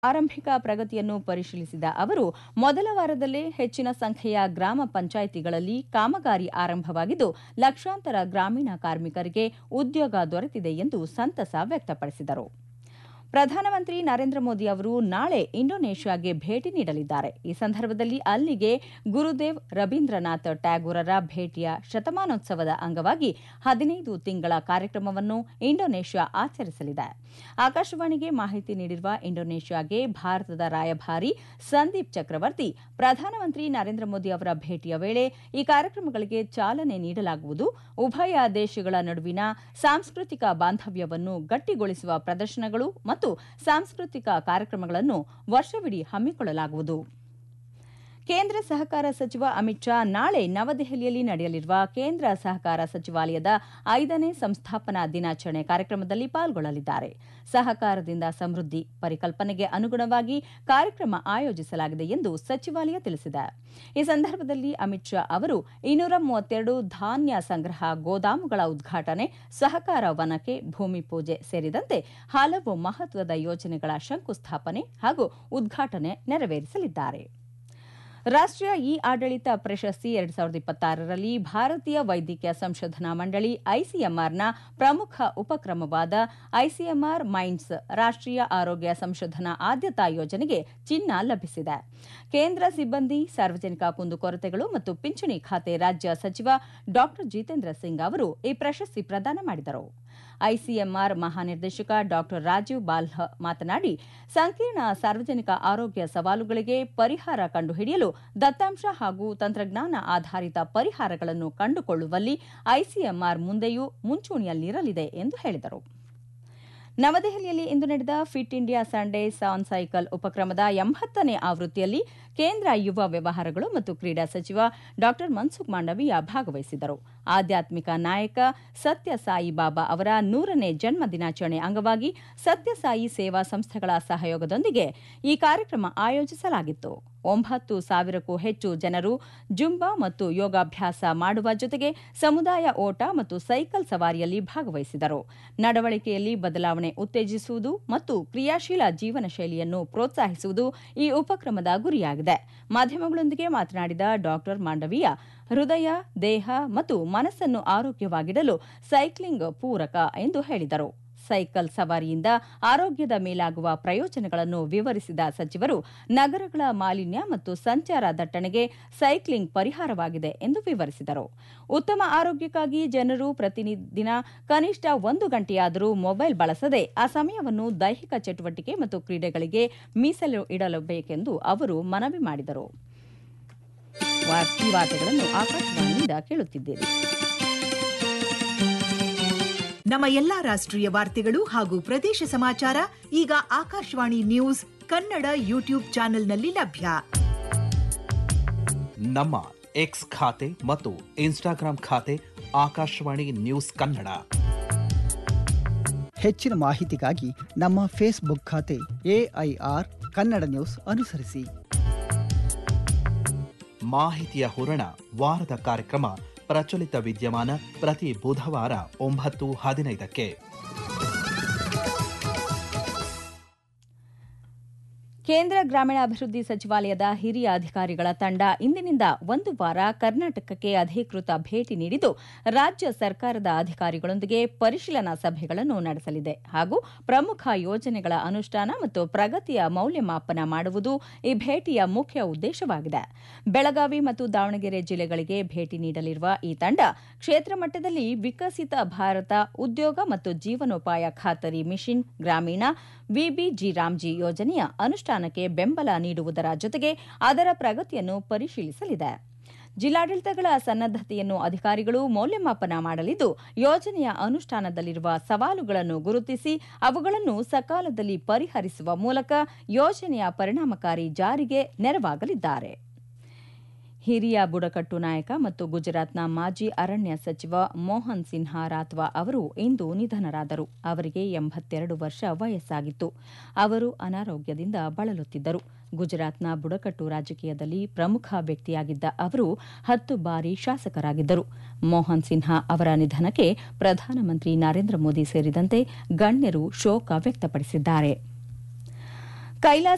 ಆರಂಭಿಕ ಪ್ರಗತಿಯನ್ನು ಪರಿಶೀಲಿಸಿದ ಅವರು ಮೊದಲ ವಾರದಲ್ಲೇ ಹೆಚ್ಚಿನ ಸಂಖ್ಯೆಯ ಗ್ರಾಮ ಪಂಚಾಯಿತಿಗಳಲ್ಲಿ ಕಾಮಗಾರಿ ಆರಂಭವಾಗಿದ್ದು ಲಕ್ಷಾಂತರ ಗ್ರಾಮೀಣ ಕಾರ್ಮಿಕರಿಗೆ ಉದ್ಯೋಗ ದೊರೆತಿದೆ ಎಂದು ಸಂತಸ ವ್ಯಕ್ತಪಡಿಸಿದರು ಪ್ರಧಾನಮಂತ್ರಿ ನರೇಂದ್ರ ಮೋದಿ ಅವರು ನಾಳೆ ಇಂಡೋನೇಷ್ಯಾಗೆ ಭೇಟಿ ನೀಡಲಿದ್ದಾರೆ ಈ ಸಂದರ್ಭದಲ್ಲಿ ಅಲ್ಲಿಗೆ ಗುರುದೇವ್ ರವೀಂದ್ರನಾಥ್ ಟ್ಯಾಗೂರರ ಭೇಟಿಯ ಶತಮಾನೋತ್ಸವದ ಅಂಗವಾಗಿ ಹದಿನೈದು ತಿಂಗಳ ಕಾರ್ಯಕ್ರಮವನ್ನು ಇಂಡೋನೇಷ್ಯಾ ಆಚರಿಸಲಿದೆ ಆಕಾಶವಾಣಿಗೆ ಮಾಹಿತಿ ನೀಡಿರುವ ಇಂಡೋನೇಷ್ಯಾಗೆ ಭಾರತದ ರಾಯಭಾರಿ ಸಂದೀಪ್ ಚಕ್ರವರ್ತಿ ಪ್ರಧಾನಮಂತ್ರಿ ನರೇಂದ್ರ ಮೋದಿ ಅವರ ಭೇಟಿಯ ವೇಳೆ ಈ ಕಾರ್ಯಕ್ರಮಗಳಿಗೆ ಚಾಲನೆ ನೀಡಲಾಗುವುದು ಉಭಯ ದೇಶಗಳ ನಡುವಿನ ಸಾಂಸ್ಕೃತಿಕ ಬಾಂಧವ್ಯವನ್ನು ಗಟ್ಟಿಗೊಳಿಸುವ ಪ್ರದರ್ಶನಗಳು ಮತ್ತು ಸಾಂಸ್ಕೃತಿಕ ಕಾರ್ಯಕ್ರಮಗಳನ್ನು ವರ್ಷವಿಡೀ ಹಮ್ಮಿಕೊಳ್ಳಲಾಗುವುದು ಕೇಂದ್ರ ಸಹಕಾರ ಸಚಿವ ಅಮಿತ್ ಶಾ ನಾಳೆ ನವದೆಹಲಿಯಲ್ಲಿ ನಡೆಯಲಿರುವ ಕೇಂದ್ರ ಸಹಕಾರ ಸಚಿವಾಲಯದ ಐದನೇ ಸಂಸ್ಥಾಪನಾ ದಿನಾಚರಣೆ ಕಾರ್ಯಕ್ರಮದಲ್ಲಿ ಪಾಲ್ಗೊಳ್ಳಲಿದ್ದಾರೆ ಸಹಕಾರದಿಂದ ಸಮೃದ್ಧಿ ಪರಿಕಲ್ಪನೆಗೆ ಅನುಗುಣವಾಗಿ ಕಾರ್ಯಕ್ರಮ ಆಯೋಜಿಸಲಾಗಿದೆ ಎಂದು ಸಚಿವಾಲಯ ತಿಳಿಸಿದೆ ಈ ಸಂದರ್ಭದಲ್ಲಿ ಅಮಿತ್ ಶಾ ಅವರು ಇನ್ನೂರ ಮೂವತ್ತೆರಡು ಧಾನ್ಯ ಸಂಗ್ರಹ ಗೋದಾಮುಗಳ ಉದ್ಘಾಟನೆ ಸಹಕಾರ ವನಕ್ಕೆ ಭೂಮಿ ಪೂಜೆ ಸೇರಿದಂತೆ ಹಲವು ಮಹತ್ವದ ಯೋಜನೆಗಳ ಶಂಕುಸ್ಥಾಪನೆ ಹಾಗೂ ಉದ್ಘಾಟನೆ ನೆರವೇರಿಸಲಿದ್ದಾರೆ ರಾಷ್ಟ್ರೀಯ ಇ ಆಡಳಿತ ಪ್ರಶಸ್ತಿ ಎರಡ್ ಸಾವಿರದ ಇಪ್ಪತ್ತಾರರಲ್ಲಿ ಭಾರತೀಯ ವೈದ್ಯಕೀಯ ಸಂಶೋಧನಾ ಮಂಡಳಿ ಐಸಿಎಂಆರ್ನ ಪ್ರಮುಖ ಉಪಕ್ರಮವಾದ ಐಸಿಎಂಆರ್ ಮೈಂಡ್ಸ್ ರಾಷ್ಟ್ರೀಯ ಆರೋಗ್ಯ ಸಂಶೋಧನಾ ಆದ್ಯತಾ ಯೋಜನೆಗೆ ಚಿನ್ನ ಲಭಿಸಿದೆ ಕೇಂದ್ರ ಸಿಬ್ಬಂದಿ ಸಾರ್ವಜನಿಕ ಕುಂದುಕೊರತೆಗಳು ಮತ್ತು ಪಿಂಚಣಿ ಖಾತೆ ರಾಜ್ಯ ಸಚಿವ ಡಾ ಜಿತೇಂದ್ರ ಸಿಂಗ್ ಅವರು ಈ ಪ್ರಶಸ್ತಿ ಪ್ರದಾನ ಮಾಡಿದರು ಐಸಿಎಂಆರ್ ಮಹಾನಿರ್ದೇಶಕ ಡಾ ರಾಜೀವ್ ಬಾಲ್ಹ ಮಾತನಾಡಿ ಸಂಕೀರ್ಣ ಸಾರ್ವಜನಿಕ ಆರೋಗ್ಯ ಸವಾಲುಗಳಿಗೆ ಪರಿಹಾರ ಕಂಡುಹಿಡಿಯಲು ದತ್ತಾಂಶ ಹಾಗೂ ತಂತ್ರಜ್ಞಾನ ಆಧಾರಿತ ಪರಿಹಾರಗಳನ್ನು ಕಂಡುಕೊಳ್ಳುವಲ್ಲಿ ಐಸಿಎಂಆರ್ ಮುಂದೆಯೂ ಮುಂಚೂಣಿಯಲ್ಲಿರಲಿದೆ ಎಂದು ಹೇಳಿದರು ನವದೆಹಲಿಯಲ್ಲಿ ಇಂದು ನಡೆದ fit India Sundays on cycle ಉಪಕ್ರಮದ ಎಂಬತ್ತನೇ ಆವೃತ್ತಿಯಲ್ಲಿ ಕೇಂದ್ರ ಯುವ ವ್ಯವಹಾರಗಳು ಮತ್ತು ಕ್ರೀಡಾ ಸಚಿವ ಡಾ ಮನ್ಸುಖ್ ಮಾಂಡವೀಯ ಭಾಗವಹಿಸಿದರು ಆಧ್ಯಾತ್ಮಿಕ ನಾಯಕ ಸತ್ಯಸಾಯಿ ಬಾಬಾ ಅವರ ನೂರನೇ ಜನ್ಮ ದಿನಾಚರಣೆ ಅಂಗವಾಗಿ ಸತ್ಯಸಾಯಿ ಸೇವಾ ಸಂಸ್ಥೆಗಳ ಸಹಯೋಗದೊಂದಿಗೆ ಈ ಕಾರ್ಯಕ್ರಮ ಆಯೋಜಿಸಲಾಗಿತ್ತು ಒಂಬತ್ತು ಸಾವಿರಕ್ಕೂ ಹೆಚ್ಚು ಜನರು ಜುಂಬಾ ಮತ್ತು ಯೋಗಾಭ್ಯಾಸ ಮಾಡುವ ಜೊತೆಗೆ ಸಮುದಾಯ ಓಟ ಮತ್ತು ಸೈಕಲ್ ಸವಾರಿಯಲ್ಲಿ ಭಾಗವಹಿಸಿದರು ನಡವಳಿಕೆಯಲ್ಲಿ ಬದಲಾವಣೆ ಉತ್ತೇಜಿಸುವುದು ಮತ್ತು ಕ್ರಿಯಾಶೀಲ ಜೀವನ ಶೈಲಿಯನ್ನು ಪ್ರೋತ್ಸಾಹಿಸುವುದು ಈ ಉಪಕ್ರಮದ ಗುರಿಯಾಗಿದೆ ಮಾಧ್ಯಮಗಳೊಂದಿಗೆ ಮಾತನಾಡಿದ ಡಾ ಮಾಂಡವೀಯ ಹೃದಯ ದೇಹ ಮತ್ತು ಮನಸ್ಸನ್ನು ಆರೋಗ್ಯವಾಗಿಡಲು ಸೈಕ್ಲಿಂಗ್ ಪೂರಕ ಎಂದು ಹೇಳಿದರು ಸೈಕಲ್ ಸವಾರಿಯಿಂದ ಆರೋಗ್ಯದ ಮೇಲಾಗುವ ಪ್ರಯೋಜನಗಳನ್ನು ವಿವರಿಸಿದ ಸಚಿವರು ನಗರಗಳ ಮಾಲಿನ್ಯ ಮತ್ತು ಸಂಚಾರ ದಟ್ಟಣೆಗೆ ಸೈಕ್ಲಿಂಗ್ ಪರಿಹಾರವಾಗಿದೆ ಎಂದು ವಿವರಿಸಿದರು ಉತ್ತಮ ಆರೋಗ್ಯಕ್ಕಾಗಿ ಜನರು ಪ್ರತಿದಿನ ಕನಿಷ್ಠ ಒಂದು ಗಂಟೆಯಾದರೂ ಮೊಬೈಲ್ ಬಳಸದೆ ಆ ಸಮಯವನ್ನು ದೈಹಿಕ ಚಟುವಟಿಕೆ ಮತ್ತು ಕ್ರೀಡೆಗಳಿಗೆ ಮೀಸಲು ಇಡಲೇಬೇಕೆಂದು ಅವರು ಮನವಿ ಮಾಡಿದರು ಈ ವಾರ್ತೆಗಳನ್ನು ಆಕಾಶವಾಣಿಯಿಂದ ಕೇಳುತ್ತಿದ್ದೀರಿ ನಮ್ಮ ಎಲ್ಲಾ ರಾಷ್ಟ್ರೀಯ ವಾರ್ತೆಗಳು ಹಾಗೂ ಪ್ರದೇಶ ಸಮಾಚಾರ ಈಗ ಆಕಾಶವಾಣಿ ನ್ಯೂಸ್ ಕನ್ನಡ ಯೂಟ್ಯೂಬ್ ಚಾನೆಲ್ನಲ್ಲಿ ಲಭ್ಯ ನಮ್ಮ ಎಕ್ಸ್ ಖಾತೆ ಮತ್ತು ಇನ್ಸ್ಟಾಗ್ರಾಂ ಖಾತೆ ಆಕಾಶವಾಣಿ ನ್ಯೂಸ್ ಕನ್ನಡ ಹೆಚ್ಚಿನ ಮಾಹಿತಿಗಾಗಿ ನಮ್ಮ ಫೇಸ್ಬುಕ್ ಖಾತೆ ಎಐಆರ್ ಕನ್ನಡ ನ್ಯೂಸ್ ಅನುಸರಿಸಿ ಮಾಹಿತಿಯ ಹೂರಣ ವಾರದ ಕಾರ್ಯಕ್ರಮ ಪ್ರಚಲಿತ ವಿದ್ಯಮಾನ ಪ್ರತಿ ಬುಧವಾರ ಒಂಬತ್ತು ಹದಿನೈದಕ್ಕೆ ಕೇಂದ್ರ ಗ್ರಾಮೀಣಾಭಿವೃದ್ಧಿ ಸಚಿವಾಲಯದ ಹಿರಿಯ ಅಧಿಕಾರಿಗಳ ತಂಡ ಇಂದಿನಿಂದ ಒಂದು ವಾರ ಕರ್ನಾಟಕಕ್ಕೆ ಅಧಿಕೃತ ಭೇಟಿ ನೀಡಿದ್ದು ರಾಜ್ಯ ಸರ್ಕಾರದ ಅಧಿಕಾರಿಗಳೊಂದಿಗೆ ಪರಿಶೀಲನಾ ಸಭೆಗಳನ್ನು ನಡೆಸಲಿದೆ ಹಾಗೂ ಪ್ರಮುಖ ಯೋಜನೆಗಳ ಅನುಷ್ಠಾನ ಮತ್ತು ಪ್ರಗತಿಯ ಮೌಲ್ಯಮಾಪನ ಮಾಡುವುದು ಈ ಭೇಟಿಯ ಮುಖ್ಯ ಉದ್ದೇಶವಾಗಿದೆ ಬೆಳಗಾವಿ ಮತ್ತು ದಾವಣಗೆರೆ ಜಿಲ್ಲೆಗಳಿಗೆ ಭೇಟಿ ನೀಡಲಿರುವ ಈ ತಂಡ ಕ್ಷೇತ್ರ ಮಟ್ಟದಲ್ಲಿ ವಿಕಸಿತ ಭಾರತ ಉದ್ಯೋಗ ಮತ್ತು ಜೀವನೋಪಾಯ ಖಾತರಿ ಮಿಷನ್ ಗ್ರಾಮೀಣ ವಿಬಿಜಿ ರಾಮ್ಜಿ ಯೋಜನೆಯ ಅನುಷ್ಠಾನಕ್ಕೆ ಬೆಂಬಲ ನೀಡುವುದರ ಜೊತೆಗೆ ಅದರ ಪ್ರಗತಿಯನ್ನು ಪರಿಶೀಲಿಸಲಿದೆ ಜಿಲ್ಲಾಡಳಿತಗಳ ಸನ್ನದ್ದತೆಯನ್ನು ಅಧಿಕಾರಿಗಳು ಮೌಲ್ಯಮಾಪನ ಮಾಡಲಿದ್ದು ಯೋಜನೆಯ ಅನುಷ್ಠಾನದಲ್ಲಿರುವ ಸವಾಲುಗಳನ್ನು ಗುರುತಿಸಿ ಅವುಗಳನ್ನು ಸಕಾಲದಲ್ಲಿ ಪರಿಹರಿಸುವ ಮೂಲಕ ಯೋಜನೆಯ ಪರಿಣಾಮಕಾರಿ ಜಾರಿಗೆ ನೆರವಾಗಲಿದ್ದಾರೆ ಹಿರಿಯ ಬುಡಕಟ್ಟು ನಾಯಕ ಮತ್ತು ಗುಜರಾತ್ನ ಮಾಜಿ ಅರಣ್ಯ ಸಚಿವ ಮೋಹನ್ ಸಿನ್ಹಾ ರಾತ್ವಾ ಅವರು ಇಂದು ನಿಧನರಾದರು ಅವರಿಗೆ ಎಂಬತ್ತೆರಡು ವರ್ಷ ವಯಸ್ಸಾಗಿತ್ತು ಅವರು ಅನಾರೋಗ್ಯದಿಂದ ಬಳಲುತ್ತಿದ್ದರು ಗುಜರಾತ್ನ ಬುಡಕಟ್ಟು ರಾಜಕೀಯದಲ್ಲಿ ಪ್ರಮುಖ ವ್ಯಕ್ತಿಯಾಗಿದ್ದ ಅವರು ಹತ್ತು ಬಾರಿ ಶಾಸಕರಾಗಿದ್ದರು ಮೋಹನ್ ಸಿನ್ಹಾ ಅವರ ನಿಧನಕ್ಕೆ ಪ್ರಧಾನಮಂತ್ರಿ ನರೇಂದ್ರ ಮೋದಿ ಸೇರಿದಂತೆ ಗಣ್ಯರು ಶೋಕ ವ್ಯಕ್ತಪಡಿಸಿದ್ದಾರೆ ಕೈಲಾಸ